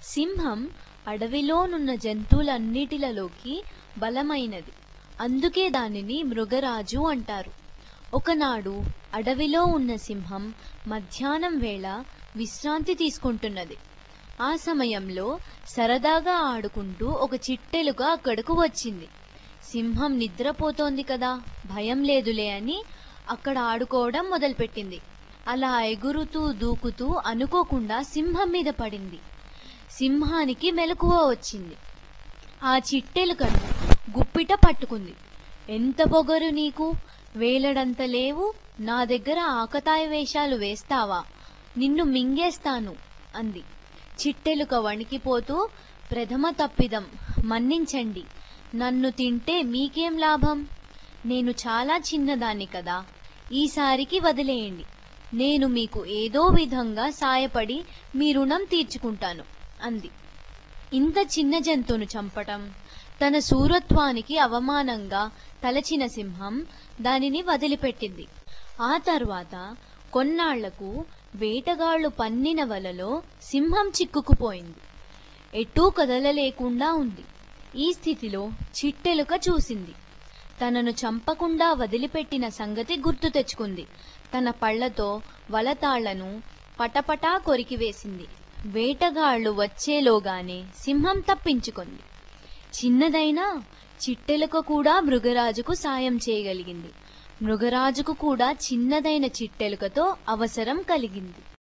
సింహం అడవిలోనున్న జంతువులన్నిటిలలోకి బలమైనది అందుకే దానిని మృగరాజు అంటారు ఒకనాడు అడవిలో ఉన్న సింహం మధ్యాహ్నం వేళ విశ్రాంతి తీసుకుంటున్నది ఆ సమయంలో సరదాగా ఆడుకుంటూ ఒక చిట్టెలుక అక్కడకు వచ్చింది సింహం నిద్రపోతోంది కదా భయం లేదులే అని అక్కడ ఆడుకోవడం మొదలుపెట్టింది అలా ఎగురుతూ దూకుతూ అనుకోకుండా సింహం మీద పడింది సింహానికి మెలకువ వచ్చింది ఆ చిట్టెలుకను గుప్పిట పట్టుకుంది ఎంత పొగరు నీకు వేలడంత లేవు నా దగ్గర ఆకతాయి వేషాలు వేస్తావా నిన్ను మింగేస్తాను అంది చిట్టెలుక వణికిపోతూ ప్రథమ తప్పిదం మన్నించండి నన్ను తింటే మీకేం లాభం నేను చాలా చిన్నదాన్ని కదా ఈసారికి వదిలేయండి నేను మీకు ఏదో విధంగా సాయపడి మీ రుణం తీర్చుకుంటాను అంది ఇంత చిన్న జంతువును చంపటం తన శూరత్వానికి అవమానంగా తలచిన సింహం దానిని వదిలిపెట్టింది ఆ తర్వాత కొన్నాళ్లకు వేటగాళ్లు పన్నిన వలలో సింహం చిక్కుకుపోయింది ఎటూ కదలలేకుండా ఉంది ఈ స్థితిలో చిట్టెలుక చూసింది తనను చంపకుండా వదిలిపెట్టిన సంగతి గుర్తు తెచ్చుకుంది తన పళ్లతో వలతాళ్లను పటపటా కొరికివేసింది వేటగాళ్లు వచ్చేలోగానే సింహం తప్పించుకుంది చిన్నదైనా చిట్టెలుక కూడా మృగరాజుకు సాయం చేయగలిగింది మృగరాజుకు కూడా చిన్నదైన చిట్టెలుకతో అవసరం కలిగింది